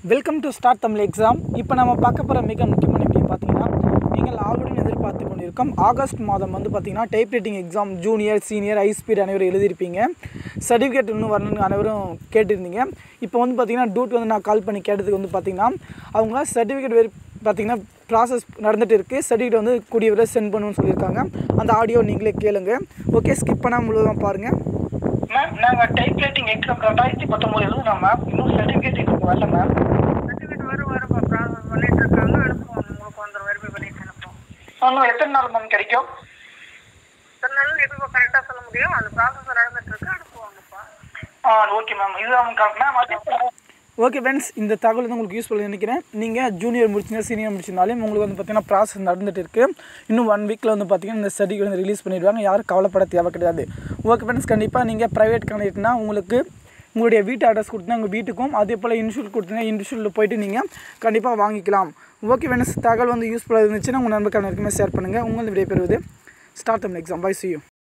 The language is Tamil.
welcome to start Tamil exam இப்போ நம்ம பார்க்க போகிற மிக முக்கியமான வீடியோ பார்த்தீங்கன்னா நீங்கள் ஆல்ரெடி எதிர்பார்த்து கொண்டிருக்கோம் ஆகஸ்ட் மாதம் வந்து பார்த்தீங்கன்னா type writing exam junior senior high speed அனைவரும் எழுதியிருப்பீங்க சர்டிஃபிகேட் இன்னும் வரணும்னு அனைவரும் கேட்டிருந்தீங்க இப்போ வந்து பார்த்தீங்கன்னா டூட் வந்து நான் கால் பண்ணி கேட்டதுக்கு வந்து பார்த்தீங்கன்னா அவங்க சர்டிஃபிகேட் வெரி பார்த்தீங்கன்னா ப்ராசஸ் நடந்துட்டு இருக்குது சர்டிஃபிகேட் வந்து கூடிய விரைவில் சென்ட் பண்ணுன்னு சொல்லியிருக்காங்க அந்த ஆடியோ நீங்களே கேளுங்க ஓகே ஸ்கிப் பண்ணாமல் முழுவதும் பாருங்கள் மேம் நாங்கள் டைப் ரைட்டிங் எக்ஸாம் ரெண்டாயிரத்தி பத்தொம்போது எழுதுனோம் மேம் இன்னும் சர்டிஃபிகேட் எங்களுக்கு வரல மேம் சர்டிஃபிகேட் வரும் வரும் ப்ராசஸ் பண்ணிட்டு இருக்காங்க அனுப்புவோம் உங்களுக்கு வந்துடும் வெரிஃபை பண்ணிட்டு அனுப்புவோம் இன்னும் எத்தனை நாள் மேம் கிடைக்கும் இத்தனை நாள் எப்போ கரெக்டாக சொல்ல முடியும் அந்த ப்ராசஸ் நடந்துட்டு இருக்கு அனுப்புவாங்கப்பா ஆ ஓகே மேம் இதுதான் மேம் அதே போல ஓகே ஃப்ரெண்ட்ஸ் இந்த தகவல் வந்து உங்களுக்கு யூஸ்ஃபுல்லாக நினைக்கிறேன் நீங்கள் ஜூனியர் முடிச்சிங்க சீனியர் முடிச்சிருந்தாலும் உங்களுக்கு வந்து பார்த்தீங்கன்னா ப்ராசஸ் நடந்துட்டு இருக்குது இன்னும் ஒன் வீக்கில் வந்து பார்த்தீங்கன்னா இந்த சர்டிஃபிகேட் வந்து ரிலீஸ் பண்ணிடுவாங்க யாரும் கவலைப்பட தேவை கிடையாது ஓகே ஃப்ரெண்ட்ஸ் கண்டிப்பாக நீங்கள் ப்ரைவேட் கேண்டிடேட்னா உங்களுக்கு உங்களுடைய வீட்டு அட்ரஸ் கொடுத்தா உங்கள் வீட்டுக்கும் அதே போல் இன்சூல் கொடுத்தீங்கன்னா இன்சூலில் போயிட்டு நீங்கள் கண்டிப்பாக வாங்கிக்கலாம் ஓகே ஃப்ரெண்ட்ஸ் தகவல் வந்து யூஸ்ஃபுல்லாக இருந்துச்சுன்னா உங்கள் நண்பர்கள் எல்லாருக்குமே ஷேர் பண்ணுங்கள் உங்கள் விடைபெறுவது start Tamil exam bye see you